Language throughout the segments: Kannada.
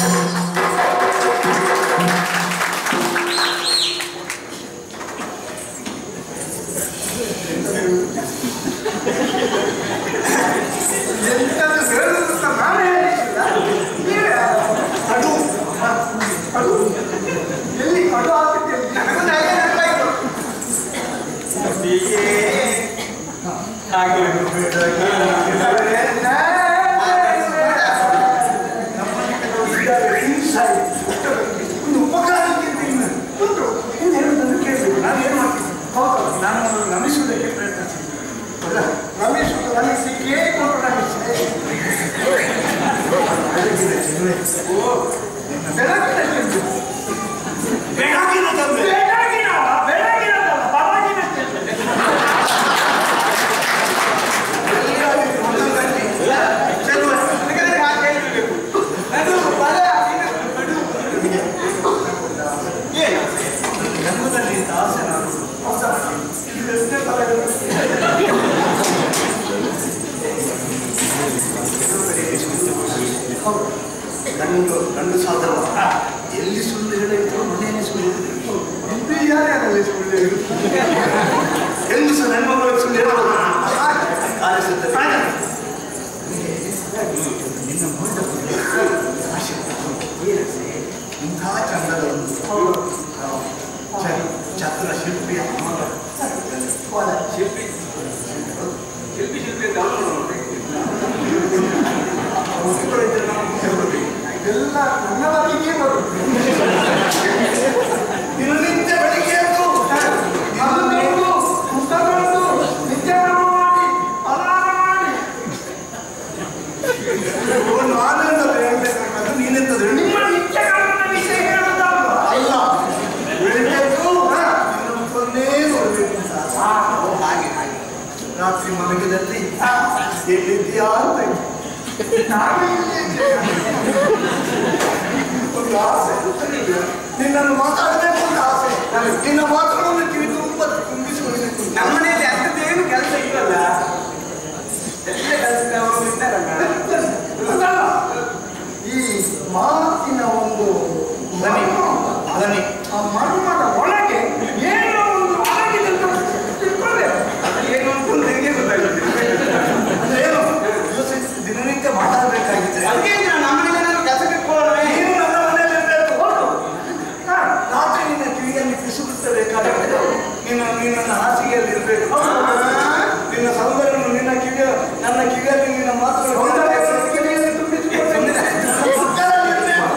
ಎಂತದು ಹೇಳುದು ಅಂತ ನಾನೇ ಹೇಳಿಲ್ಲ ನೀವೇ ಅದು ಅದು ಎಲ್ಲಿ ಅದು ಆಗ್ತಿದೆ ನನಗೊಂದು ಹಾಗೆ ನೆನಪಾಯ್ತು ಹಾಗೆ ಒಂದು ಉಪಕಾರಕ್ಕಿಂತ ಇನ್ನು ಉಂಟು ಇನ್ನು ಹೇಳುವುದನ್ನು ಕೇಳಬೇಕು ನಾನು ಏನು ಮಾಡ್ತೀನಿ ಹೌದು ನಾನು ಅವರನ್ನು ನಮಿಸುವುದಕ್ಕೆ ಪ್ರಯತ್ನಿಸ್ತೀನಿ ಅಲ್ಲ ರಮೇಶ್ ನನಗೆ ಸಿಕ್ಕೇ ಕೊಟ್ಟು ರಮೇಶ್ ಬೆಳಕಿನ ಚೆಂಡು ಬೆಳಗಿನ ತಂದೆ ಬೆಳಗಿನ ಬೆಳಗಿನದಲ್ಲ ಪರವಾಗಿನ ಚೆಂಡು ಜನ್ಮದಲ್ಲಿ ಇಂಥ ಆಸೆ ನಾನು ಹೌದಾ ಇದು ಎಷ್ಟನೇ ತಲೆಗಳು ಹೌದು ಗಂಡು ಗಂಡು ಸಾಧವ ಎಲ್ಲಿ ಸುಳ್ಳು ಹೇಳಿದ್ರು ಮನೆಯೇ ಸುಳ್ಳು ಹೇಳಿದ್ರು ಇದು ಯಾರ್ಯಾರಲ್ಲಿ ಸುಳ್ಳು ಹೇಳುದು? ಹೆಂಗು ಸಹ ನನ್ನ ಮಗಳು ಸುಳ್ಳು ಹೇಳೋದು ಕಾರ್ಯ ಸಿದ್ಧತೆ ನಿನ್ನ ನೋಡಿದ ಆಸೆ ಏರಸೆ ಇಂಥ ಚಂದದ ಒಂದು ಚ- ಚತುರ ಶಿಲ್ಪಿಯ ಮಗ. ಶಿಲ್ಪಿ ಶಿಲ್ಪಿ ಶಿಲ್ಪಿ ಅಂತ ಅವ್ರು ನೋಡ್ಬೇಕು. ಅವ್ರು ಇದ್ರೆ ನಮ್ಗೆ ಹೇಳ್ಬೇಕು. ಇದೆಲ್ಲ ನನ್ನ ಬದಿಗೆ ಬರುದು ದಿನನಿತ್ಯ ಬೆಳಿಗ್ಗೆ ಎದ್ದು ಅದು ತೆಗೆದು ಪುಸ್ತಕ ತೆಗೆದು ನಿತ್ಯಕರ್ಮ ಮಾಡಿ ಅಲಾರ ಮಾಡಿ ಒಂದು ಆನಂದ ಹೇಳ್ಬೇಕಾದ್ರೆ ನೀನೆಂತದ್ದು ಹೇಳಿ ನಿಮ್ಮ ನಿತ್ಯಕರ್ಮದ ವಿಷಯ ಹೇಳುವುದಲ್ವಾ ಅಲ್ಲ ಬೆಳಿಗ್ಗೆ ಎದ್ದು ನಿನ್ನ ಮುಖವನ್ನೇ ನೋಡ್ಬೇಕು ಅಂತ ಆಸೆ. ಹಾಗೆ ಹಾಗೆ ರಾತ್ರಿ ಮಲಗಿದಲ್ಲಿ ಎಲ್ಲಿದ್ದೀಯಾ ಅಂತ ಇತ್ತು. ನಾನು ಇಲ್ಲಿ ಇದ್ದೇನೆ. ಒಂದು ಆಸೆ ನಿನ್ನನ್ನು ಮಾತಾಡಬೇಕು ಅಂತ ಆಸೆ ನಿನ್ನ ಮಾತುಗಳನ್ನು ಕಿವಿ ತುಂಬ ತುಂಬಿಸಿಕೊಳ್ಳಬೇಕು ನಮ್ಮನೇಲಿ ಅಂಥದ್ದೇನು ಕೆಲಸ ಇಲ್ಲಲ್ಲ ಎಲ್ಲ ಕೆಲಸದವರು ಇದ್ದಾರಲ್ಲ ಅದಲ್ಲ. ಈ ಮಾತಿನ ಒಂದು ಧ್ವನಿ ಧ್ವನಿ ಆ ಮರ್ಮದ ಒಳಗೆ ಏನೋ ಒಂದು ಅಡಗಿದೆ ಅಂತ ತಿಳ್ಕೊಳ್ಬೇಕು. ಅದು ಏನು ಅಂತ ನಿನಗೆ ಗೊತ್ತಾಗುತ್ತೆ ಅಂದ್ರೆ ಏನು ಯೋಚಿಸಿ ದಿನನಿತ್ಯ ಮಾತಾಡಬೇಕಾಗಿದ್ರೆ ಅದಕ್ಕೆ ನಾನು ನಮ್ಮನೇಲಿ ನಾನು ಕೆಲಸಕ್ಕೆ ಹೋಗೋಣ ನೀನು ನನ್ನ ಮನೆಯಲ್ಲಿ ಇರಬೇಕು ಹೌದು. ಹಾ. ರಾತ್ರಿ ನಿನ್ನ ಕಿವಿಯಲ್ಲಿ ಪಿಸುಗುತ್ತಬೇಕಾಗುತ್ತೆ ನಿನ್ನ ನಿನ್ನ ಹಾಸಿಗೆಯಲ್ಲಿ ಇರಬೇಕು ನಿನ್ನ ಸೌಂದರ್ಯವನ್ನು ನಿನ್ನ ಕಿವಿಯ ನನ್ನ ಕಿವಿಯಲ್ಲಿ ನಿನ್ನ ಮಾತುಗಳು ಸೌಂದರ್ಯವನ್ನು ಕಿವಿಯಲ್ಲಿ ತುಂಬಿಸಿಕೊಂಡು ನನ್ನ ಪಕ್ಕದಲ್ಲಿ ಇರ್ಬೇಕು.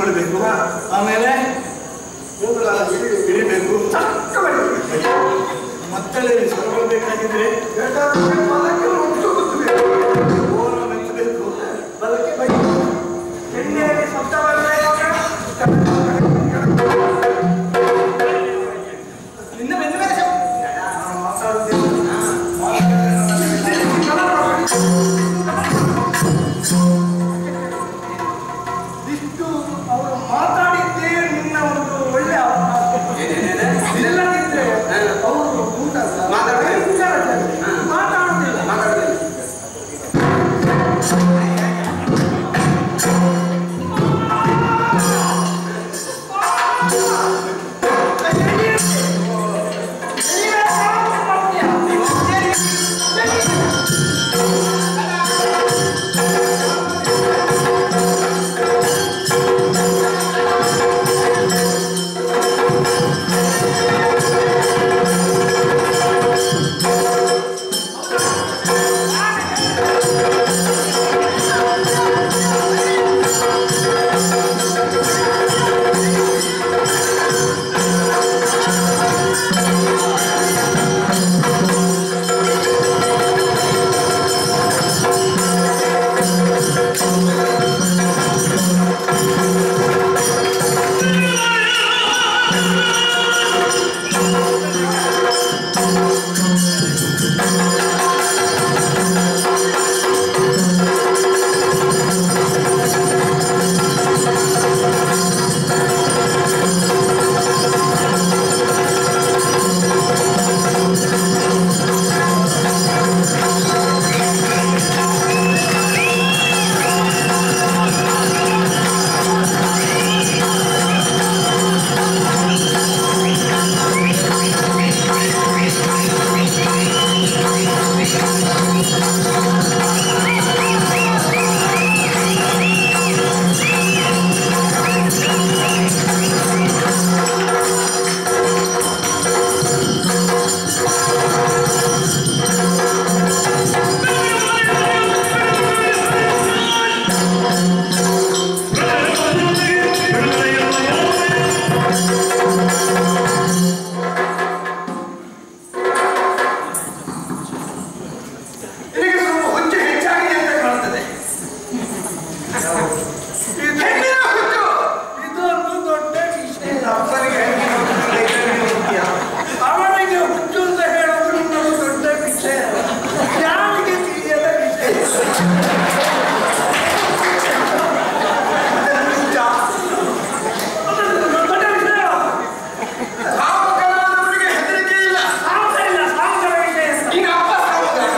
ಕೊಡಬೇಕು ಆಮೇಲೆ ಹಿಡಿಬೇಕು ಚಕ್ಕ ಬಡಿಬೇಕು. ಮತ್ತಲ್ಲಿ ಸೊರಗಬೇಕಾಗಿದ್ರೆ ಬೇಕಾದ್ರೆ ಬಲಕ್ಕೆ ಒಟ್ಟು ಕುತ್ತಬೇಕು. ಓರ ಮೆತ್ತಬೇಕು ಬಲಕ್ಕೆ ಬಡಿಬೇಕು. ಎಣ್ಣೆಯಲ್ಲಿ ಶಬ್ದ ಬಂದ್ರೆ ನಿನ್ನ ಬೆನ್ನ ಮೇಲೆ ಶಬ್ದ. ನಾನು ಮಾತಾಡುತ್ತೇನೆ ಇಷ್ಟು ಅವರು ಮಾತಾಡಿದ್ದೇ ನಿನ್ನ ಒಂದು ಒಳ್ಳೆ ಅವಕಾಶ. ಇಲ್ಲದಿದ್ರೆ ಅವರು ಉಂಟಲ್ಲ ಮಾತಾಡ್ತಾರೆ. ಭಯಂಕರ ಜನ. ಮಾತಾಡುದಿಲ್ಲ ಮಾತಾಡ್ತೀನಿ. ನಿನಗೆ ಸ್ವಲ್ಪ ಹುಚ್ಚು ಹೆಚ್ಚಾಗಿದೆ ಅಂತ ಕಾಣ್ತದೆ ಹೆಣ್ಣಿನ ಹುಚ್ಚು ಇದೊಂದು ದೊಡ್ಡ ವಿಷಯ ಅಪ್ಪನಿಗೆ ಹೆಣ್ಣಿನ ಹುಚ್ಚು ಹೆಣ್ಣಿನ ಹುಚ್ಚಿಯ? ಅವನಿಗೆ ಹುಚ್ಚು ಅಂತ ಹೇಳೋದು ನಿನ್ನದು ದೊಡ್ಡ ವಿಷಯ ಯಾರಿಗೆ ತಿಳಿಯದ ವಿಷಯ ಅದನ್ನು ಹುಚ್ಚ? ಅದೊಂದು ದೊಡ್ಡ ವಿಷಯ ಸಾವುಕಾರನವರಿಗೆ ಹೆದರಿಕೆ ಇಲ್ಲ ಸಾವುಕ ಇಲ್ಲ ಸಾವುಕರ ವಿಷಯ ಈಗ ಅಪ್ಪ ಸಾವುಕಾರ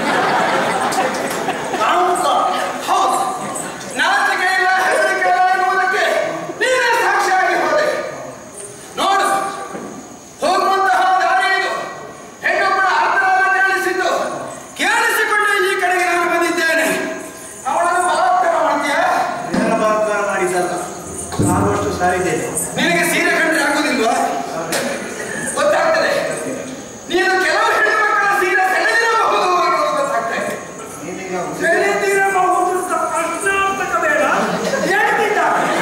ಸಾವುಕ ಹೌದು ನಾಚಿಕೆ ಇಲ್ಲ ಹೆದರಿಕೆ ಇಲ್ಲ ಎನ್ನುವುದಕ್ಕೆ ನೀನೇ ಸಾಕ್ಷಿಯಾಗಿ ಹೋದೆ ನೋಡು ಹೋಗುವಂತಹ ದಾರಿ ಇದು ಹೆಣ್ಣೊಬ್ಬಳ ಅರ್ಥವನ್ನು ಕೇಳಿಸಿದ್ದು ಕೇಳಿಸಿಕೊಂಡು ಈ ಕಡೆಗೆ ನಾನು ಬಂದಿದ್ದೇನೆ ಅವಳನ್ನು ಬಲಾತ್ಕಾರ ಮಾಡ್ತೀಯಾ ಬಲಾತ್ಕಾರ ಮಾಡಿದ್ದಲ್ಲ ಆಗುವಷ್ಟು ಸಾರಿದ್ದೇನೆ ನಿನಗೆ ಸೀರೆ ಕಂಡ್ರೆ ಆಗುದಿಲ್ವಾ ಗೊತ್ತಾಗ್ತದೆ ನೀನು ಕೆಲವು ಹೆಣ್ಣು ಮಕ್ಕಳ ಸೀರೆ ಸೆಳೆದಿರಬಹುದು ಅನ್ನೋದು ಗೊತ್ತಾಗ್ತಾ ಇದೆ ನೀನೀಗ ಸೆಳೆದಿರಬಹುದು ಅಂತ ಪ್ರಶ್ನಾರ್ಥಕ ಬೇಡ ಹೇಳ್ತಿದ್ದ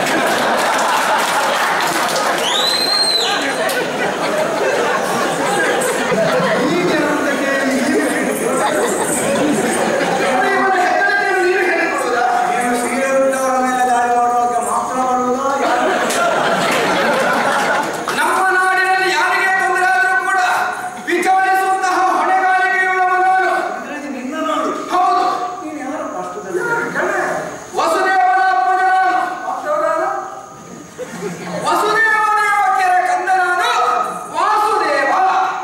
ಹೀಗೆ ಅಂತ ಕೇಳಿ ಹೀಗೆ ಇವನ ಹೆಗ್ಗಳಿಕೆಯನ್ನು ನೀನು ಹೇಳಿಕೊಡುವುದಾ ನೀನು ಸೀರೆ ಉಳ್ಳವರ ಮೇಲೆ ದಾಳಿ ಮಾಡುವಾಗ ಮಾತ್ರ ಬರುವುದೋ ಯಾರು ನಮ್ಮ ನಾಡಿನಲ್ಲಿ ಯಾರಿಗೆ ತೊಂದರೆ ಆದರೂ ಕೂಡ ವಿಚಾರಿಸುವಂತಹ ಹೊಣೆಗಾರಿಕೆಯುಳ್ಳವನು ನಾನು. ಇದ್ರಲ್ಲಿ ನಿನ್ನ ನೋಡು ಹೌದು ನೀನು ಯಾರು ಕಷ್ಟದಲ್ಲಿ ವಸುದೇವನ ಅಪ್ಪನ ನಾನು. ವಸುದೇವನ ಕೆರೆ ಕಂದ ನಾನು ವಾಸುದೇವ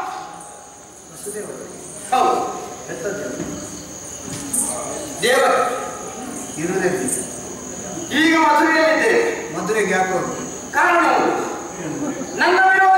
ಹೌದು ಎಂತದ್ದು ದೇವ ಇರುವುದಕ್ಕೆ ಈಗ ಮಧುರೆಯಲ್ಲಿದ್ದೇವೆ ಮದುವೆಗೆ ಯಾಕೋ ಕಾರಣ ನನ್ನ ವಿರೋಧ